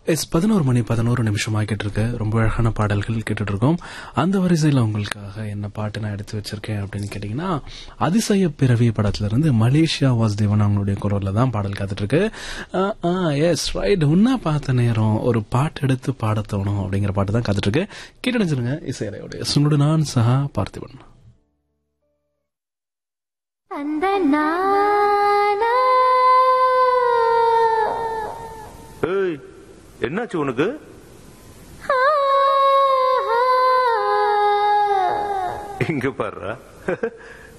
S பதினோரு மணி பதினோரு நிமிஷம் ஆகிட்டு இருக்கு ரொம்ப அழகான பாடல்கள் கேட்டுட்டு இருக்கோம் அந்த வரிசையில் உங்களுக்காக என்ன பாட்டு நான் எடுத்து வச்சிருக்கேன் அப்படின்னு கேட்டீங்கன்னா அதிசய பிறவி படத்துல இருந்து மலேசியா வாசுதேவன் அவங்களுடைய குரல்ல தான் பாடல் காத்துட்டு இருக்கு எஸ் ரைட் உன்னா பார்த்த நேரம் ஒரு பாட்டு எடுத்து பாட தோணும் அப்படிங்கிற பாட்டு தான் காத்துட்டு இருக்கு கேட்டு நினைச்சிருங்க இசையரையோடைய சுனுடு நான் சஹா பார்த்திபன் அந்த நானா ஏய் என்னாச்சு உனக்கு ஆ, ஆ. இங்க பாருடா